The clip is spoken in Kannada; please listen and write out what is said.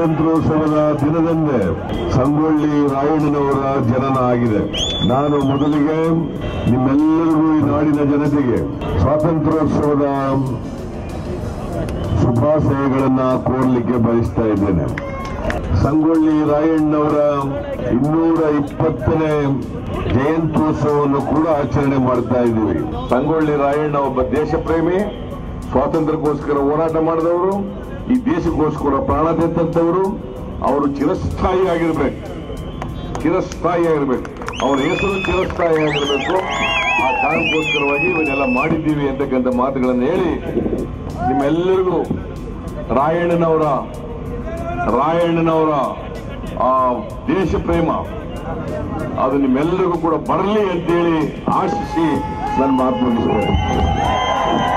ಸ್ವಾತಂತ್ರ್ಯೋತ್ಸವದ ದಿನದಂದೇ ಸಂಗೊಳ್ಳಿ ರಾಯಣ್ಣನವರ ಜನನ ಆಗಿದೆ ನಾನು ಮೊದಲಿಗೆ ನಿಮ್ಮೆಲ್ಲರಿಗೂ ಈ ನಾಡಿನ ಜನತೆಗೆ ಸ್ವಾತಂತ್ರ್ಯೋತ್ಸವದ ಶುಭಾಶಯಗಳನ್ನ ಕೋರ್ಲಿಕ್ಕೆ ಬಯಸ್ತಾ ಇದ್ದೇನೆ ಸಂಗೊಳ್ಳಿ ರಾಯಣ್ಣವರ ಇನ್ನೂರ ಇಪ್ಪತ್ತನೇ ಜಯಂತ್ಯೋತ್ಸವವನ್ನು ಕೂಡ ಆಚರಣೆ ಮಾಡ್ತಾ ಇದ್ದೀವಿ ಸಂಗೊಳ್ಳಿ ರಾಯಣ್ಣ ಒಬ್ಬ ದೇಶ ಪ್ರೇಮಿ ಸ್ವಾತಂತ್ರ್ಯಕ್ಕೋಸ್ಕರ ಹೋರಾಟ ಮಾಡಿದವರು ಈ ದೇಶಕ್ಕೋಸ್ಕರ ಪ್ರಾಣ ತೆತ್ತಂತವರು ಅವರು ಚಿರಸ್ಥಾಯಿ ಆಗಿರ್ಬೇಕು ಚಿರಸ್ಥಾಯಿ ಆಗಿರ್ಬೇಕು ಅವರ ಹೆಸರು ಚಿರಸ್ಥಾಯಿ ಆಗಿರಬೇಕು ಆ ಕಾರಣಕ್ಕೋಸ್ಕರವಾಗಿ ಇವನ್ನೆಲ್ಲ ಮಾಡಿದ್ದೀವಿ ಅಂತಕ್ಕಂಥ ಮಾತುಗಳನ್ನು ಹೇಳಿ ನಿಮ್ಮೆಲ್ಲರಿಗೂ ರಾಯಣ್ಣನವರ ರಾಯಣ್ಣನವರ ಆ ದೇಶ ಪ್ರೇಮ ಅದು ನಿಮ್ಮೆಲ್ಲರಿಗೂ ಕೂಡ ಬರಲಿ ಅಂತೇಳಿ ಆಶಿಸಿ ನನ್ನ ಮಾತು ಮುಗಿಸ್ತೇನೆ